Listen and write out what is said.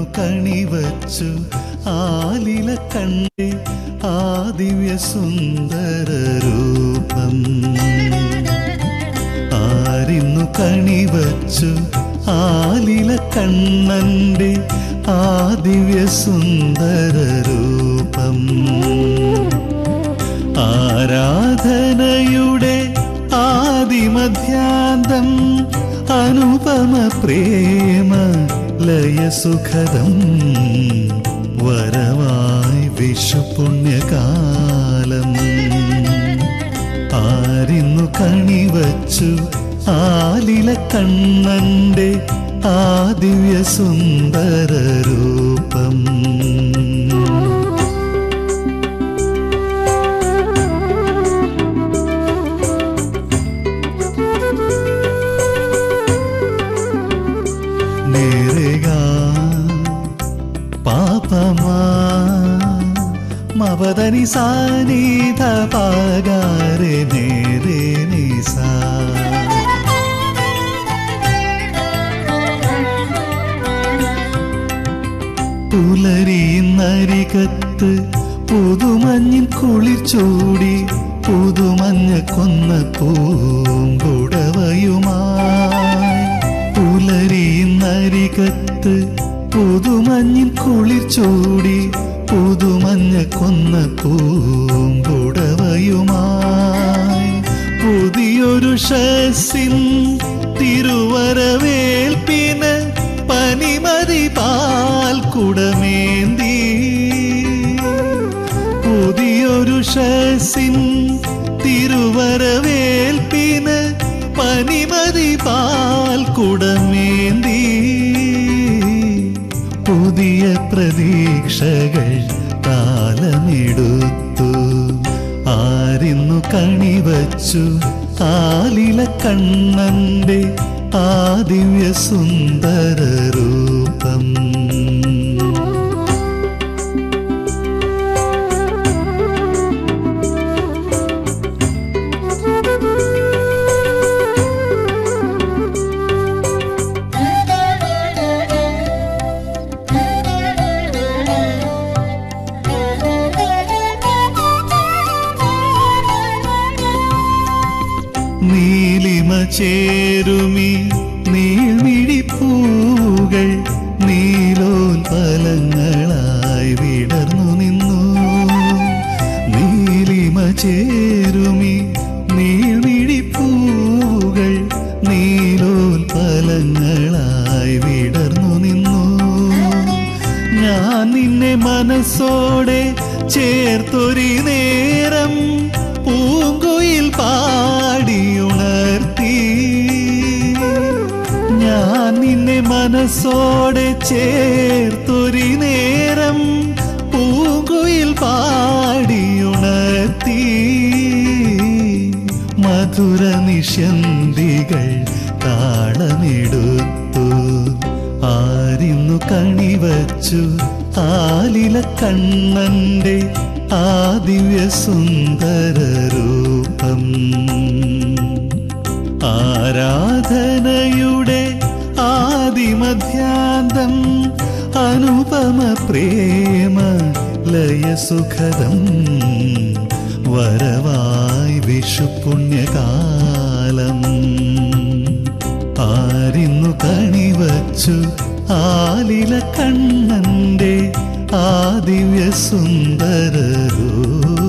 ആരിന്നു കണിവച്ചു ആലില കണ്ടേ ആ ദിവ്യ സുന്ദര രൂപം ആരിന്നു കണിവച്ചു ആലില കണ്ണന്റെ ആ ദിവ്യ സുന്ദര രൂപം ആരാധനയുടെ ആദിമധ്യാന്തം അനുപമ പ്രേമ ലയസുഖദം വരവായി വിഷുപുണ്യകാലം ആരിന്നു കണിവച്ചു ആലില കണ്ണന്റെ ആ ദിവ്യ സുന്ദര രൂപം നേരേగా పాపమా మవదని సానీధ పాగారే నేరే నిసా പുലരിയുന്നരികത്ത് പുതുമഞ്ഞിൻ കുളിർ ചൂടി പുതുമഞ്ഞ കൊന്ന പൂമ്പുടവയുമായി പുലരിയുന്നരികത്ത് പുതുമഞ്ഞിൻ കുളിർ ചൂടി പുതുമഞ്ഞ കൊന്ന പൂമ്പുടവയുമായി പുതിയൊരു ഷസിൻ തിരുവരവേൽപ്പിന് പനിമതി പാൽ കുടമേന്തി പുതിയൊരു ഷസിൻ തിരുവരവേൽപ്പിന് പനിമതി പാൽ കുടമേന്തി പുതിയ പ്രതീക്ഷകൾ താലമെടുത്തു ആരിന്നു കണിവച്ചു ആലില കണ്ണന്റെ ആ ദിവ്യ സുന്ദര രൂപം നീലിമ ചേരുമി നീൾമിഴിപ്പൂകൾ നീലോൽപലങ്ങളായി വിടർന്നു നിന്നു നീലിമ ചേരുമി നീൾമിഴിപ്പൂകൾ നീലോൽപലങ്ങളായി വിടർന്നു നിന്നു ഞാൻ നിന്നെ മനസ്സോടെ ചേർത്തൊരു നേരം പൂങ്കുയിൽ പാടിയുണർത്തി ഞാൻ നിന്നെ മനസ്സോടെ ചേർത്തൊരു നേരം പൂങ്കുയിൽ പാടിയുണർത്തി മധുര നിശന്തികൾ താളമെടുത്തു ആരിന്നു കണിവച്ചു ആലില കണ്ണന്റെ ആ ദിവ്യ സുന്ദര രൂപം ആരാധനയുടെ ആദിമധ്യാന്തം അനുപമ പ്രേമ ലയസുഖദം വരവായി വിഷുപുണ്യകാലം ആരിന്നു കണിവച്ചു ആലില കണ്ണന്റെ ആ ദിവ്യ സുന്ദര രൂപം